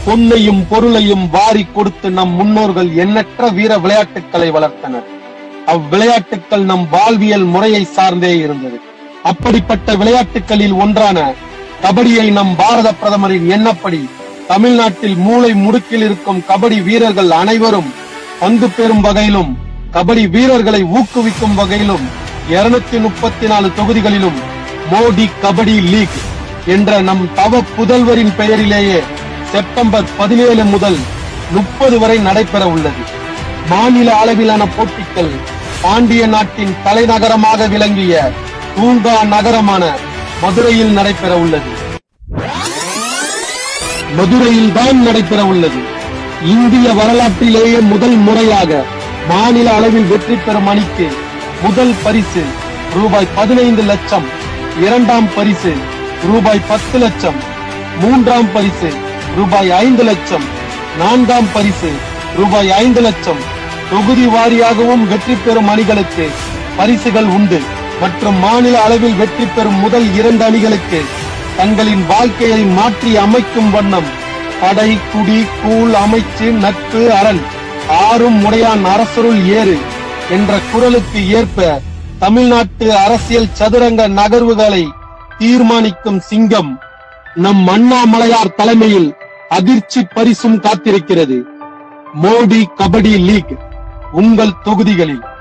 பொன்னையும் பொருளையும் வாரி கொடுத்து நம் முன்னோர்கள் எண்ணற்ற வீர விளையாட்டுக்களை வளர்த்தனர் அவ்விளையாட்டுக்கள் நம் வாழ்வியல் முறையை சார்ந்தே இருந்தது அப்படிப்பட்ட விளையாட்டுகளில் ஒன்றான கபடியை நம் பாரத பிரதமரின் எண்ணப்படி தமிழ்நாட்டில் மூளை முடுக்கில் இருக்கும் கபடி வீரர்கள் அனைவரும் பங்கு பெறும் வகையிலும் கபடி வீரர்களை ஊக்குவிக்கும் வகையிலும் இருநூத்தி முப்பத்தி நாலு தொகுதிகளிலும் மோடி கபடி லீக் என்ற நம் தவ புதல்வரின் பெயரிலேயே செப்டம்பர் பதினேழு முதல் முப்பது வரை நடைபெற உள்ளது மாநில அளவிலான போட்டிகள் பாண்டிய நாட்டின் தலைநகரமாக விளங்கிய தூங்கா நகரமான மதுரையில் நடைபெற உள்ளது மதுரையில் தான் நடைபெற உள்ளது இந்திய வரலாற்றிலேயே முதல் முறையாக மாநில அளவில் வெற்றி பெறும் அணிக்கு முதல் பரிசு ரூபாய் பதினைந்து லட்சம் இரண்டாம் பரிசு ரூபாய் பத்து லட்சம் மூன்றாம் பரிசு ரூபாய் ஐந்து லட்சம் நான்காம் பரிசு ரூபாய் ஐந்து லட்சம் தொகுதி வாரியாகவும் வெற்றி பெறும் அணிகளுக்கு பரிசுகள் உண்டு மற்றும் மாநில அளவில் வெற்றி பெறும் முதல் இரண்டு அணிகளுக்கு தங்களின் வாழ்க்கையை மாற்றி அமைக்கும் வண்ணம் படை குடி கூழ் அமைச்சு நட்பு அரண் ஆறும் உடையான் அரசருள் ஏறு என்ற குரலுக்கு ஏற்ப தமிழ்நாட்டு அரசியல் சதுரங்க நகர்வுகளை தீர்மானிக்கும் சிங்கம் நம் அண்ணாமலையார் தலைமையில் அதிர்ச்சி பரிசும் காத்திருக்கிறது மோடி கபடி லீக் உங்கள் தொகுதிகளில்